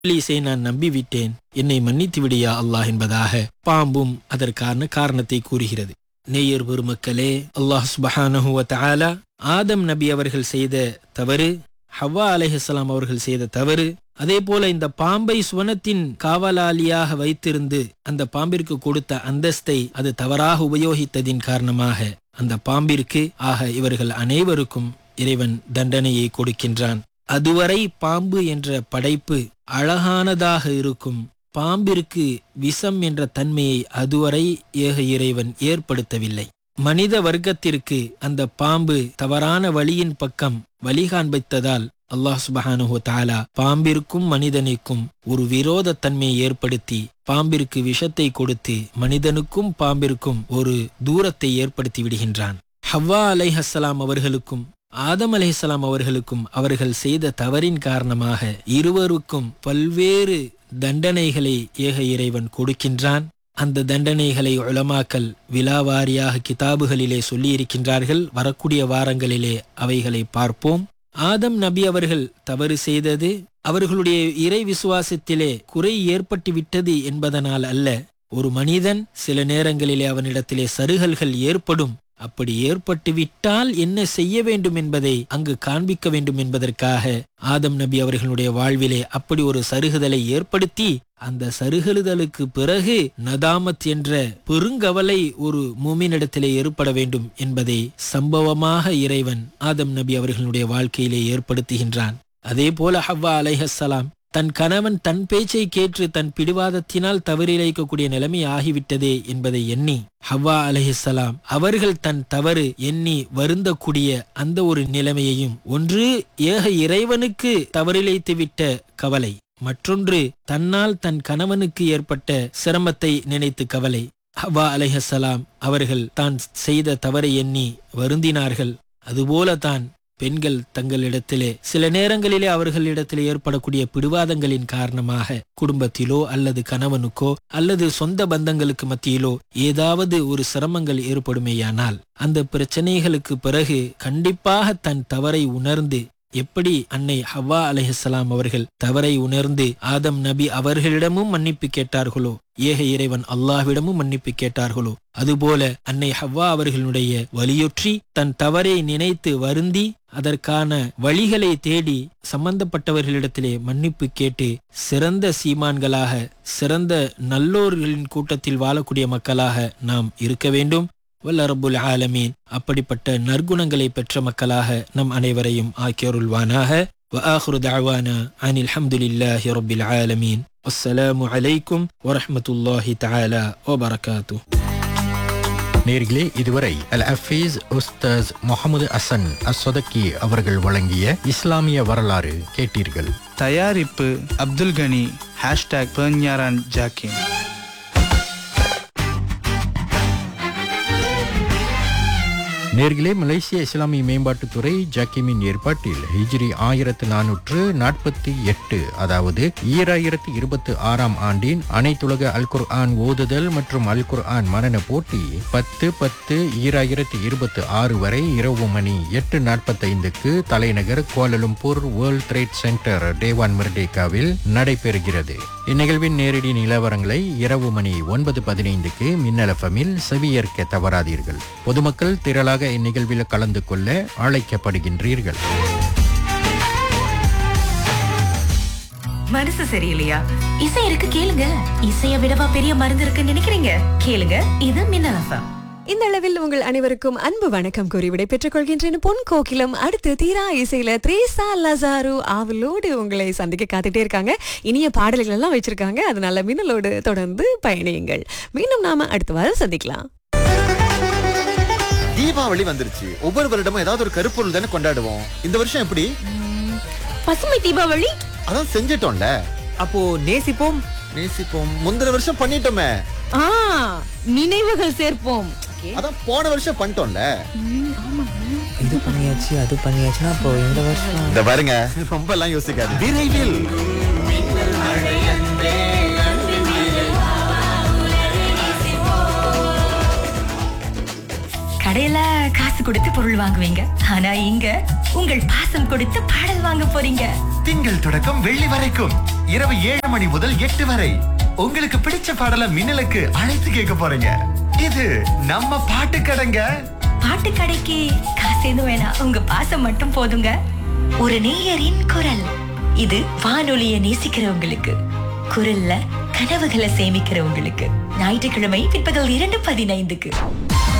இப்லீஸை நான் நம்பிவிட்டேன் என்னை மன்னித்து விடியா அல்லாஹ் என்பதாக பாம்பும் அதற்கான காரணத்தை கூறுகிறது நேயர் பெருமக்களே அல்லாஹ் சுபஹானஹு வ தஆலா ஆதம் நபி அவர்கள் செய்த தவறு ஹவ்வா அலைஹிஸ்ஸலாம் அவர்கள் செய்த தவறு அதே போல இந்த பாம்பை சுவனத்தின் காவலாளியாக வைத்திருந்து அந்த பாம்பிற்கு கொடுத்த அந்தஸ்தை அது தவறாக உபயோகித்ததின் காரணமாக அந்த பாம்பிற்கு ஆக இவர்கள் அனைவருக்கும் இறைவன் தண்டனையை கொடுக்கின்றான் அதுவரை பாம்பு என்ற படைப்பு அழகானதாக இருக்கும் பாம்பிற்கு விஷம் என்ற தன்மையை அதுவரை ஏக இறைவன் ஏற்படுத்தவில்லை மனித வர்க்கத்திற்கு அந்த பாம்பு தவறான வழியின் பக்கம் வழி காண்பித்ததால் அல்லாஹ் சுபஹானுஹு தாலா பாம்பிற்கும் மனிதனுக்கும் ஒரு விரோத தன்மையை ஏற்படுத்தி பாம்பிற்கு விஷத்தை கொடுத்து மனிதனுக்கும் பாம்பிற்கும் ஒரு தூரத்தை ஏற்படுத்தி விடுகின்றான் ஹவ்வா அலைஹஸ்ஸலாம் அவர்களுக்கும் ஆதம் அலைஹிஸ்ஸலாம் அவர்களுக்கும் அவர்கள் செய்த தவறின் காரணமாக இருவருக்கும் பல்வேறு தண்டனைகளை ஏக இறைவன் கொடுக்கின்றான் அந்த தண்டனைகளை உலமாக்கல் விலாவாரியாக கிதாபுகளிலே சொல்லியிருக்கின்றார்கள் வரக்கூடிய வாரங்களிலே அவைகளை பார்ப்போம் ஆதம் நபி அவர்கள் தவறு செய்தது அவர்களுடைய இறை விசுவாசத்திலே குறை ஏற்பட்டு விட்டது என்பதனால் அல்ல ஒரு மனிதன் சில நேரங்களிலே அவனிடத்திலே சருகல்கள் ஏற்படும் அப்படி ஏற்பட்டு விட்டால் என்ன செய்ய வேண்டும் என்பதை அங்கு காண்பிக்க வேண்டும் என்பதற்காக ஆதம் நபி அவர்களுடைய வாழ்விலே அப்படி ஒரு சருகுதலை ஏற்படுத்தி அந்த சருகலுதலுக்கு பிறகு நதாமத் என்ற பெருங்கவலை ஒரு மூமினிடத்திலே ஏற்பட வேண்டும் என்பதை சம்பவமாக இறைவன் ஆதம் நபி அவர்களுடைய வாழ்க்கையிலே ஏற்படுத்துகின்றான் அதே போல ஹவ்வா அலைஹஸ்ஸலாம் தன் கணவன் தன் பேச்சை கேற்று தன் பிடிவாதத்தினால் தவறிழைக்கக்கூடிய நிலைமை ஆகிவிட்டதே என்பதை எண்ணி ஹவ்வா அலைஹிஸ்ஸலாம் அவர்கள் தன் தவறு எண்ணி வருந்தக்கூடிய அந்த ஒரு நிலைமையையும் ஒன்று ஏக இறைவனுக்கு தவறிழைத்து விட்ட கவலை மற்றொன்று தன்னால் தன் கணவனுக்கு ஏற்பட்ட சிரமத்தை நினைத்து கவலை ஹவ்வா அலைஹஸ்ஸலாம் அவர்கள் தான் செய்த தவறை எண்ணி வருந்தினார்கள் அதுபோல தான் பெண்கள் தங்களிடத்திலே சில நேரங்களிலே அவர்களிடத்திலே ஏற்படக்கூடிய பிடிவாதங்களின் காரணமாக குடும்பத்திலோ அல்லது கணவனுக்கோ அல்லது சொந்த பந்தங்களுக்கு மத்தியிலோ ஏதாவது ஒரு சிரமங்கள் ஏற்படுமேயானால் அந்த பிரச்சனைகளுக்கு பிறகு கண்டிப்பாக தன் தவறை உணர்ந்து எப்படி அன்னை ஹவ்வா அலைஹிஸ்ஸலாம் அவர்கள் தவறை உணர்ந்து ஆதம் நபி அவர்களிடமும் மன்னிப்பு கேட்டார்களோ ஏக இறைவன் அல்லாஹ்விடமும் மன்னிப்பு கேட்டார்களோ அதுபோல அன்னை ஹவ்வா அவர்களுடைய வலியுற்றி தன் தவறை நினைத்து வருந்தி அதற்கான வழிகளை தேடி சம்பந்தப்பட்டவர்களிடத்திலே மன்னிப்பு கேட்டு சிறந்த சீமான்களாக சிறந்த நல்லோர்களின் கூட்டத்தில் வாழக்கூடிய மக்களாக நாம் இருக்க வேண்டும் வல்ல ரப்புல் ஆலமீன் அப்படிப்பட்ட நற்குணங்களை பெற்ற மக்களாக நம் அனைவரையும் ஆக்கியருள்வானாக وآخر دعوانا عن الحمد لله رب العالمين والسلام عليكم ورحمة الله تعالى وبركاته நேர்களே இதுவரை அல் அஃபீஸ் உஸ்தாஸ் முகமது அசன் அஸ்வதக்கி அவர்கள் வழங்கிய இஸ்லாமிய வரலாறு கேட்டீர்கள் தயாரிப்பு அப்துல் கனி ஹேஷ்டாக் பெர்ஞாரான் ஜாக்கின் நேர்களே மலேசிய இஸ்லாமிய மேம்பாட்டுத்துறை ஜாக்கிமின் ஏற்பாட்டில் ஹிஜ்ரி ஆயிரத்து நானூற்று நாற்பத்தி எட்டு அதாவது ஈராயிரத்து இருபத்தி ஆறாம் ஆண்டின் அனைத்துலக அல் குர்ஆன் ஓதுதல் மற்றும் அல் குர்ஆன் மனன போட்டி பத்து பத்து ஈராயிரத்து இருபத்தி ஆறு வரை இரவு மணி எட்டு நாற்பத்தைந்துக்கு தலைநகர் Kuala Lumpur world trade centre Dewan மிர்டேக்காவில் நடைபெறுகிறது இந்நிகழ்வின் நேரடி நிலவரங்களை இரவு மணி ஒன்பது பதினைந்துக்கு மின்னலஃபமில் செவியேற்க தவறாதீர்கள் பொதுமக்கள் திரளாக இந்நிகழ்வில் கலந்து கொள்ள அழைக்கப்படுகின்றீர்கள் மனசு சரியில்லையா இசை இருக்கு கேளுங்க இசைய விடவா பெரிய மருந்து இருக்குன்னு நினைக்கிறீங்க கேளுங்க இது மின்னல் எஃப்எம் இந்த அளவில் உங்கள் அனைவருக்கும் அன்பு வணக்கம் கூறி விடை பெற்றுக் கொள்கின்றேன் பொன் கோகிலம் அடுத்து தீரா இசையில த்ரேசா லசாரு ஆவலோடு உங்களை சந்திக்க காத்துட்டே இருக்காங்க இனிய பாடல்கள் எல்லாம் வச்சிருக்காங்க அதனால மின்னலோடு தொடர்ந்து பயணியுங்கள் மீண்டும் நாம அடுத்த வாரம் சந்திக்கலாம் தீபாவளி வந்துருச்சு ஒவ்வொரு வருடமும் ஏதாவது ஒரு கருப்பொருள் தானே கொண்டாடுவோம் இந்த வருஷம் எப்படி பசுமை தீபாவளி அதான் செஞ்சிட்டோம்ல அப்போ நேசிப்போம் நேசிப்போம் முந்தின வருஷம் பண்ணிட்டோமே ஆ நினைவுகள் சேர்ப்போம் அதான் போன வருஷம் பண்ணிட்டோம்ல இது பண்ணியாச்சு அது பண்ணியாச்சுன்னா அப்போ இந்த வருஷம் இந்த பாருங்க ரொம்ப எல்லாம் யோசிக்காது விரைவில் கடையில காசு கொடுத்து பொருள் வாங்குவீங்க ஆனா இங்க உங்கள் பாசம் கொடுத்து பாடல் வாங்க போறீங்க திங்கள் தொடக்கம் வெள்ளி வரைக்கும் இரவு ஏழு மணி முதல் எட்டு வரை உங்களுக்கு பிடிச்ச பாடல மின்னலுக்கு அழைத்து கேட்க போறீங்க இது நம்ம பாட்டு கடைங்க பாட்டு கடைக்கு காசு எதுவும் வேணாம் உங்க பாசம் மட்டும் போதுங்க ஒரு நேயரின் குரல் இது வானொலிய நேசிக்கிறவங்களுக்கு குரல்ல கனவுகளை சேமிக்கிறவங்களுக்கு ஞாயிற்றுக்கிழமை பிற்பகல் இரண்டு பதினைந்துக்கு